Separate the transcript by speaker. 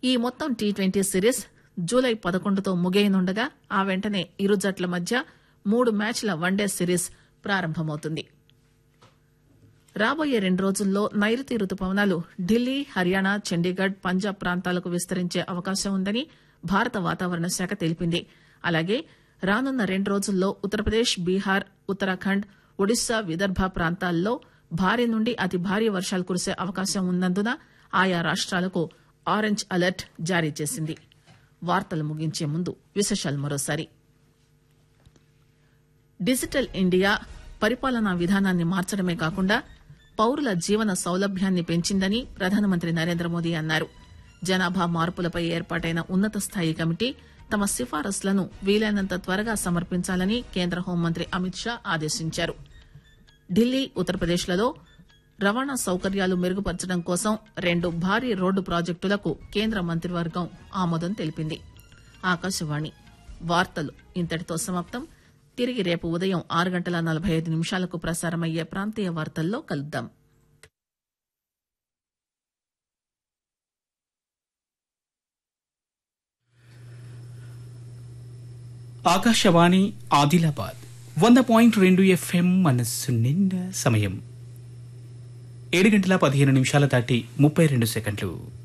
Speaker 1: ఈ మొత్తం T twenty series July పదకొండుతో ముగియనుండగా ఆ వెంటనే ఇరు జట్ల మధ్య మూడు మ్యాచ్ల వన్డే సిరీస్ ప్రారంభమవుతుంది రాబోయే రెండు రోజుల్లో నైరుతి రుతుపవనాలు ఢిల్లీ హర్యానా చండీగఢ్ పంజాబ్ ప్రాంతాలకు విస్తరించే అవకాశం ఉందని భారత వాతావరణ శాఖ తెలిపింది అలాగే రానున్న రెండు రోజుల్లో ఉత్తరప్రదేశ్ బీహార్ ఉత్తరాఖండ్ ఒడిశా విదర్భ ప్రాంతాల్లో భారీ నుండి అతి భారీ వర్షాలు కురిసే అవకాశం ఉన్నందున ఆయా రాష్ట్రాలకు ఆరెంజ్ అలర్ట్ జారీ చేసింది వార్తలు ముగించే ముందు విశేషాలు మరోసారి డిజిటల్ ఇండియా పరిపాలనా విధానాన్ని మార్చడమే కాకుండా పౌరుల జీవన సౌలభ్యాన్ని పెంచిందని ప్రధానమంత్రి నరేంద్ర మోదీ అన్నారు జనాభా మార్పులపై ఏర్పాటైన ఉన్నత స్థాయి కమిటీ తమ సిఫారసులను వీలైనంత త్వరగా సమర్పించాలని కేంద్ర హోంమంత్రి అమిత్ షా ఆదేశించారు ఢిల్లీ ఉత్తరప్రదేశ్లలో రవాణా సౌకర్యాలు మెరుగుపరచడం కోసం రెండు భారీ రోడ్డు ప్రాజెక్టులకు కేంద్ర మంత్రివర్గం ఆమోదం తెలిపింది ఆకాశవాణి వార్తలు ఇంతటితో సమాప్తం తిరిగి రేపు ఉదయం ఆరు గంటల నలభై ఐదు నిమిషాలకు ప్రసారమయ్యే ప్రాంతీయ వార్తల్లో కలుద్దాం
Speaker 2: ఆకాశవాణి ఆదిలాబాద్ వంద పాయింట్ రెండు ఎఫ్ఎం మనస్సు నిండా సమయం ఏడు గంటల పదిహేను నిమిషాల దాటి ముప్పై రెండు సెకండ్లు